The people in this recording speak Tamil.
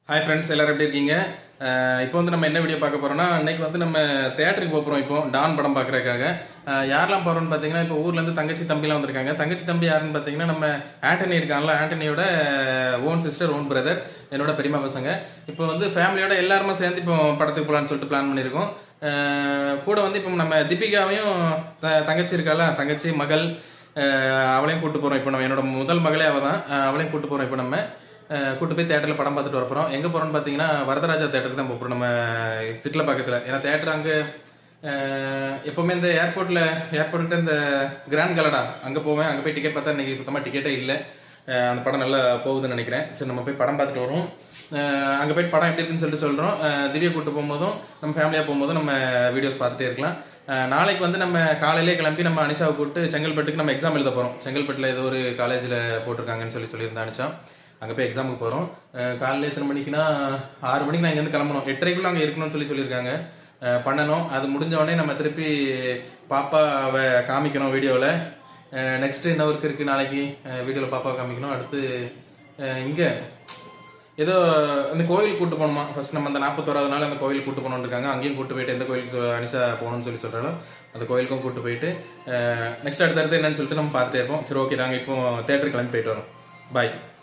ஹாய் ஃப்ரெண்ட்ஸ் எல்லாரும் எப்படி இருக்கீங்க அஹ் இப்போ வந்து நம்ம என்ன வீடியோ பார்க்க போறோம்னா இன்னைக்கு வந்து நம்ம தேட்டருக்கு போக போறோம் இப்போ டான் படம் பார்க்கறதுக்காக அஹ் யாரெல்லாம் போறோம்னு பார்த்தீங்கன்னா இப்போ ஊர்ல இருந்து தங்கச்சி தம்பிலாம் வந்திருக்காங்க தங்கச்சி தம்பி யாருன்னு பார்த்தீங்கன்னா நம்ம ஆண்டனி இருக்காங்கல்ல ஆண்டனியோட ஓன் சிஸ்டர் ஓன் பிரதர் என்னோட பெரியமா பசங்க இப்போ வந்து ஃபேமிலியோட எல்லாருமே சேர்ந்து இப்போ படத்துக்கு போகலான்னு சொல்லிட்டு பிளான் பண்ணியிருக்கோம் அஹ் கூட வந்து இப்போ நம்ம தீபிகாவையும் த- தங்கச்சி இருக்கால தங்கச்சி மகள் அஹ் அவளையும் கூட்டு போறோம் இப்போ நம்ம என்னோட முதல் மகளே அவ தான் அவளையும் கூட்டு போறோம் இப்போ நம்ம அஹ் கூட்டு போய் தேட்டரில் படம் பார்த்துட்டு வர போகிறோம் எங்கே போகிறோம்னு பார்த்தீங்கன்னா வரதராஜா தேட்டருக்கு தான் போகிறோம் நம்ம சிட்டில் பக்கத்தில் ஏன்னா தேட்டர் அங்கே எப்போவுமே இந்த ஏர்போர்ட்டில் ஏர்போர்ட்டு இந்த கிராண்ட் கலடா அங்கே போவேன் அங்கே போய் டிக்கெட் பார்த்தா இன்னைக்கு சுத்தமாக டிக்கெட்டே இல்லை அஹ் அந்த படம் நல்லா போகுதுன்னு நினைக்கிறேன் சரி நம்ம போய் படம் பார்த்துட்டு வருவோம் அஹ் அங்கே போய் படம் எப்படி இருக்குன்னு சொல்லிட்டு சொல்கிறோம் திவ்யா கூட்டு போகும்போதும் நம்ம ஃபேமிலியாக போகும்போதும் நம்ம வீடியோஸ் பார்த்துட்டே இருக்கலாம் அஹ் நாளைக்கு வந்து நம்ம காலையிலே கிளம்பி நம்ம அனிஷாவை கூப்பிட்டு செங்கல்பட்டுக்கு நம்ம எக்ஸாம் எழுத போகிறோம் செங்கல்பட்டில் ஏதோ ஒரு காலேஜில் போட்டிருக்காங்கன்னு சொல்லி சொல்லியிருந்தா அனிஷா அங்கே போய் எக்ஸாமுக்கு போகிறோம் காலையில் எத்தனை மணிக்குன்னா ஆறு மணிக்கு நான் இங்கேருந்து கிளம்பணும் எட்டரைக்குள்ள அங்கே இருக்கணும்னு சொல்லி சொல்லியிருக்காங்க அஹ் பண்ணணும் அது முடிஞ்ச உடனே நம்ம திருப்பி பாப்பாவை காமிக்கணும் வீடியோவில் நெக்ஸ்ட் என்ன ஒர்க் இருக்குது நாளைக்கு வீடியோவில் பாப்பாவை காமிக்கணும் அடுத்து இங்கே ஏதோ அந்த கோயிலுக்கு கூட்டு போகணுமா ஃபர்ஸ்ட் நம்ம அந்த நாற்பத்தோராவது நாள் அந்த கோயிலுக்கு கூட்டு போகணும்னு இருக்காங்க அங்கேயும் கூட்டு போயிட்டு எந்த கோயிலுக்கு சொ- அனிஷா போகணும்னு சொல்லி சொல்கிறாலும் அந்த கோயிலுக்கும் கூட்டு போயிட்டு நெக்ஸ்ட் அடுத்தடுத்து என்னன்னு சொல்லிட்டு நம்ம பார்த்துட்டே இருப்போம் சரி ஓகே நாங்கள் இப்போ தேட்டருக்கு கிளம்பி போயிட்டு வரோம் பாய்